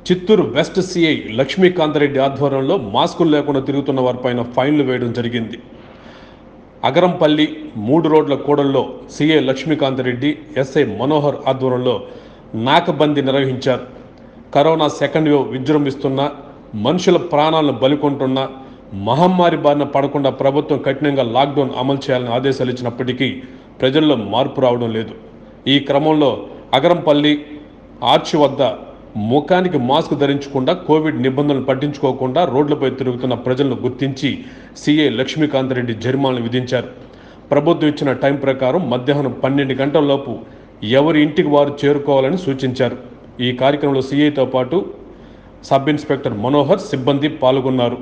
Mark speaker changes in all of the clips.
Speaker 1: Chittoor west CI Lakshmikanth Reddy ఆధ్వర్యంలో మాస్కులు లేకుండా తిరుగుతున్న వారిపైన ఫైన్లు వేయడం జరిగింది అగరంపల్లి మూడు రోడ్ల కూడల్లో సిఐ లక్ష్మీకాంత్ రెడ్డి ఎస్ఐ మనోహర్ ఆధ్వర్యంలో నాకబందీ నిర్వహించారు కరోనా సెకండ్ వేవ్ విజృంభిస్తున్న మనుషుల ప్రాణాలను బలికొంటున్న మహమ్మారి బారిన పడకుండా ప్రభుత్వం కఠినంగా లాక్డౌన్ అమలు చేయాలని ఆదేశాలు ఇచ్చినప్పటికీ ప్రజల్లో మార్పు రావడం లేదు ఈ క్రమంలో అగరంపల్లి ఆర్చి వద్ద ముఖానికి మాస్క్ ధరించకుండా కోవిడ్ నిబంధనలు పట్టించుకోకుండా రోడ్లపై తిరుగుతున్న ప్రజలను గుర్తించి సీఏ లక్ష్మీకాంత్ రెడ్డి జరిమానాలు విధించారు ప్రభుత్వం ఇచ్చిన టైం ప్రకారం మధ్యాహ్నం పన్నెండు గంటలలోపు ఎవరి ఇంటికి వారు చేరుకోవాలని సూచించారు ఈ కార్యక్రమంలో సీఐతో పాటు సబ్ ఇన్స్పెక్టర్ మనోహర్ సిబ్బంది పాల్గొన్నారు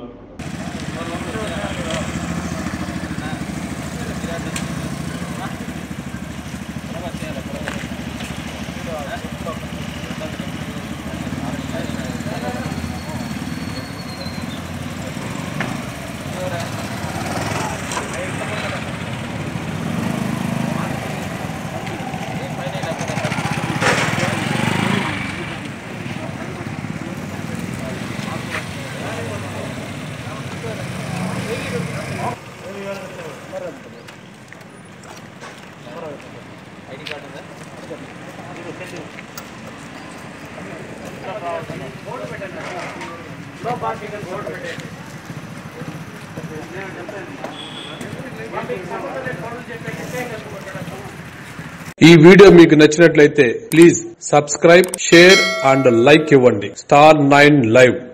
Speaker 1: ఈ వీడియో మీకు నచ్చినట్లయితే please subscribe share and like ఇవ్వండి స్టార్ నైన్ లైవ్